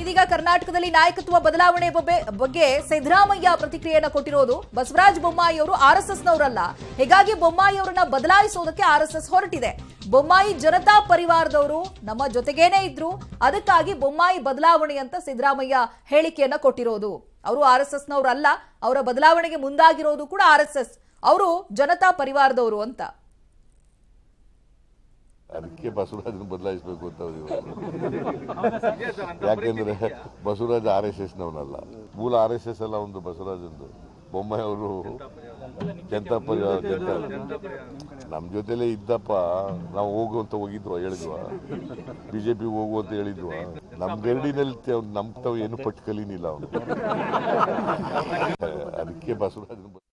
ಇದೀಗ ಕರ್ನಾಟಕದಲ್ಲಿ ನಾಯಕತ್ವ ಬದಲಾವಣೆ ಬಬ್ಬೆ- ಬಗ್ಗೆ ಸಿದ್ದರಾಮಯ್ಯ ಪ್ರತಿಕ್ರಿಯೆಯನ್ನ ಕೊಟ್ಟಿರೋದು ಬಸವರಾಜ ಬೊಮ್ಮಾಯಿ ಅವರು ಆರ್ ಎಸ್ ಎಸ್ನವರಲ್ಲ ಹೀಗಾಗಿ ಬೊಮ್ಮಾಯಿ ಅವರನ್ನ ಬದಲಾಯಿಸೋದಕ್ಕೆ ಆರ್ ಎಸ್ ಎಸ್ ಹೊರಟಿದೆ ಬೊಮ್ಮಾಯಿ ಜನತಾ ಪರಿವಾರದವರು ನಮ್ಮ ಜೊತೆಗೇನೆ ಇದ್ರು ಅದಕ್ಕಾಗಿ ಬೊಮ್ಮಾಯಿ ಬದಲಾವಣೆ ಅಂತ ಸಿದ್ದರಾಮಯ್ಯ ಹೇಳಿಕೆಯನ್ನ ಕೊಟ್ಟಿರೋದು ಅವರು ಆರ್ ಎಸ್ ಎಸ್ನವರಲ್ಲ ಅವರ ಬದಲಾವಣೆಗೆ ಮುಂದಾಗಿರೋದು ಕೂಡ ಆರ್ ಎಸ್ ಎಸ್ ಅವರು ಜನತಾ ಪರಿವಾರದವರು ಅಂತ ಅದಕ್ಕೆ ಬಸವರಾಜನ ಬದಲಾಯಿಸಬೇಕು ಅಂತ ಅವ್ರು ಇವರು. ಯಾಕೆಂದ್ರೆ ಬಸವರಾಜ ಆರ್ ಎಸ್ ಎಸ್ ನವನಲ್ಲ ಮೂಲ ಆರ್ ಎಸ್ ಎಸ್ ಅಲ್ಲ ಒಂದು ಬಸವರಾಜಂದು ಬೊಮ್ಮಾಯಿ ಅವರು ಜನತಾ ಪರಿವಾರ ಜನತಾ ನಮ್ಮ ಜೊತೆಲೇ ಇದ್ದಪ್ಪ ನಾವು ಹೋಗು ಅಂತ ಹೋಗಿದ್ವ ಹೇಳಿದ್ವ ಬಿಜೆಪಿ ಹೋಗು ಅಂತ ಹೇಳಿದ್ವ ನಮ್ ಗರಡಿನಲ್ಲಿ ನಮ್ ತಾವು ಏನು ಪಟ್ಟು ಕಲೀನಿಲ್ಲ ಅವನು ಅದಕ್ಕೆ ಬಸವರಾಜನ